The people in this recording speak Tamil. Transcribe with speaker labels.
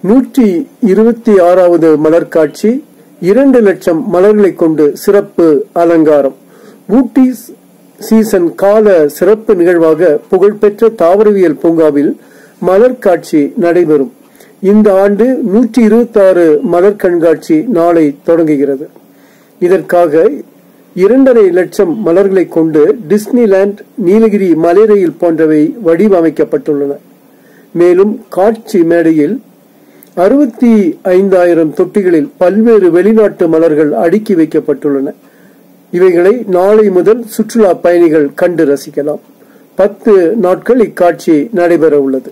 Speaker 1: நூற்றி இருபத்தி ஆறாவது மலர் காட்சி இரண்டு லட்சம் மலர்களை கொண்டு சிறப்பு அலங்காரம் ஊட்டி சீசன் கால சிறப்பு நிகழ்வாக புகழ்பெற்ற தாவரவியல் பூங்காவில் மலர் காட்சி நடைபெறும் இந்த ஆண்டு நூற்றி இருபத்தி ஆறு மலர் கண்காட்சி நாளை தொடங்குகிறது இதற்காக இரண்டரை லட்சம் மலர்களை கொண்டு டிஸ்னிலேண்ட் நீலகிரி மலை ரயில் போன்றவை வடிவமைக்கப்பட்டுள்ளன மேலும் காட்சி மேடையில் அறுபத்தி ஐந்தாயிரம் தொட்டிகளில் பல்வேறு வெளிநாட்டு மலர்கள் அடுக்கி வைக்கப்பட்டுள்ளன இவைகளை நாளை முதல் சுற்றுலா பயணிகள் கண்டு ரசிக்கலாம் பத்து நாட்கள் இக்காட்சி நடைபெற உள்ளது